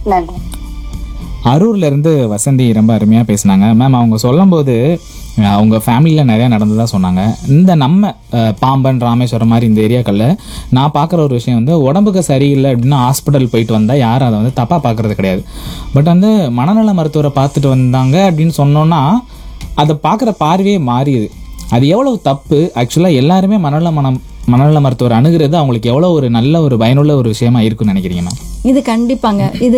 நன்றி அரூர்ல இருந்து வசந்தி ரொம்ப அருமையா பேசினாங்க மேம் அவங்க சொல்லும்போது அஹ், அவங்க ஃபேமிலியில் நிறையா நடந்ததா சொன்னாங்க இந்த நம்ம அஹ், பாம்பன் ராமேஸ்வரம் மாதிரி இந்த ஏரியாக்களில் நான் பார்க்குற ஒரு விஷயம் வந்து உடம்புக்கு சரியில்லை அப்படின்னா ஹாஸ்பிட்டல் போயிட்டு வந்தால் யாரும் அதை வந்து தப்பாக பார்க்கறது கிடையாது பட் வந்து மனநல மருத்துவரை பார்த்துட்டு வந்தாங்க அப்படின்னு சொன்னோன்னா அதை பார்க்குற பார்வையே மாறியுது அது எவ்வளவு தப்பு ஆக்சுவலாக எல்லாருமே மனநல மனம் மனநல மருத்துவர் அணுகிறது அவங்களுக்கு எவ்வளோ ஒரு நல்ல ஒரு பயனுள்ள ஒரு விஷயமா இருக்குன்னு நினைக்கிறீங்க மேம் இது கண்டிப்பாங்க இது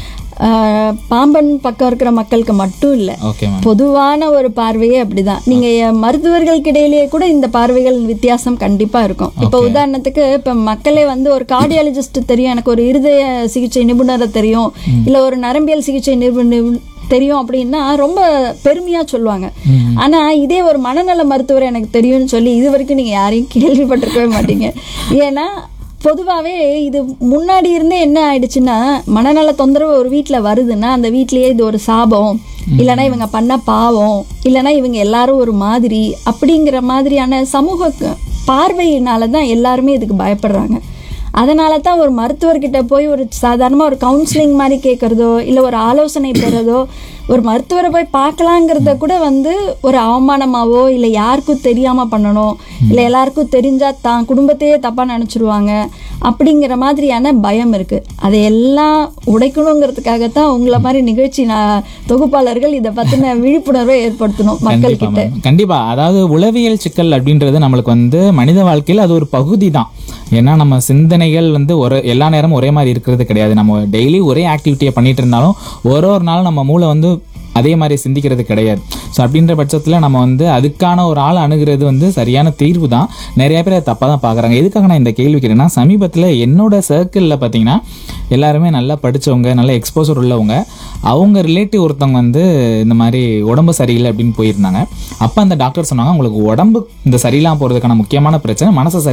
ஆஹ், பாம்பன் பக்கம் இருக்கிற மக்களுக்கு மட்டும் இல்லை ஓகே மேம் பொதுவான ஒரு பார்வையே அப்படிதான் நீங்க எ- மருத்துவர்களுக்கு இடையிலேயே கூட இந்த பார்வைகள் வித்தியாசம் கண்டிப்பா இருக்கும் இப்போ உதாரணத்துக்கு இப்ப மக்களே வந்து ஒரு கார்டியாலஜிஸ்ட் தெரியும் எனக்கு ஒரு இருதய சிகிச்சை நிபுணரை தெரியும் இல்ல ஒரு நரம்பியல் சிகிச்சை நிபுணர் தெரியும் அப்படின்னா ரொம்ப பெருமையா சொல்லுவாங்க ஆனா இதே ஒரு மனநல மருத்துவர் எனக்கு தெரியும்னு சொல்லி இது வரைக்கும் நீங்க யாரையும் கேள்விப்பட்டிருக்கவே மாட்டீங்க ஏன்னா பொதுவாகவே இது முன்னாடி இருந்தே என்ன ஆயிடுச்சுன்னா மனநல தொந்தரவு ஒரு வீட்டில் வருதுன்னா அந்த வீட்லயே இது ஒரு சாபம் இல்லைன்னா இவங்க பண்ண பாவம் இல்லைன்னா இவங்க எல்லாரும் ஒரு மாதிரி அப்படிங்கிற மாதிரியான சமூக க- பார்வையினால தான் எல்லாருமே இதுக்கு பயப்படுறாங்க அதனால தான் ஒரு மருத்துவர்கிட்ட போய் ஒரு சாதாரணமாக ஒரு கவுன்சிலிங் மாதிரி கேட்குறதோ இல்லை ஒரு ஆலோசனை பெறதோ ஒரு மருத்துவரை போய் பார்க்கலாங்கிறத கூட வந்து ஒரு அவமானமாவோ இல்லை யாருக்கும் தெரியாமல் பண்ணணும் இல்லை எல்லாருக்கும் தெரிஞ்சால் தான் குடும்பத்தையே தப்பாக நினச்சிருவாங்க அப்படிங்கிற மாதிரியான பயம் இருக்குது அதையெல்லாம் உடைக்கணுங்கிறதுக்காகத்தான் உங்களை மாதிரி நிகழ்ச்சி நான் தொகுப்பாளர்கள் இதை பற்றின விழிப்புணர்வை ஏற்படுத்தணும் கண்டிப்பா மக்கள்கிட்ட மேம் கண்டிப்பா அதாவது உளவியல் சிக்கல் அப்படின்றது நம்மளுக்கு வந்து மனித வாழ்க்கையில் அது ஒரு பகுதி தான் ஏன்னா நம்ம சிந்தனைகள் வந்து ஒரு எல்லா நேரமும் ஒரே மாதிரி இருக்கிறது கிடையாது நம்ம டெய்லி ஒரே ஆக்டிவிட்டியை பண்ணிட்டு இருந்தாலும் ஒரு ஒரு நாள் நம்ம மூளை வந்து அதே மாதிரி சிந்திக்கிறது கிடையாது ஸோ அப்படின்ற பட்சத்தில் நம்ம வந்து அதுக்கான ஒரு ஆள் அணுகிறது வந்து சரியான தீர்வு தான் நிறைய பேர் அதை தப்பாக தான் பார்க்குறாங்க எதுக்காக நான் இந்த கேள்வி கேட்டேன்னா சமீபத்தில் என்னோட சர்க்கிளில் பார்த்தீங்கன்னா எல்லாருமே நல்லா படிச்சவங்க நல்ல எக்ஸ்போசர் உள்ளவங்க அவங்க ரிலேட்டிவ் ஒருத்தவங்க வந்து இந்த மாதிரி உடம்பு சரியில்லை அப்படின்னு போயிருந்தாங்க அப்போ அந்த டாக்டர் சொன்னாங்க உங்களுக்கு உடம்பு இந்த சரியில்லாம போகிறதுக்கான முக்கியமான பிரச்சனை மனசை சரி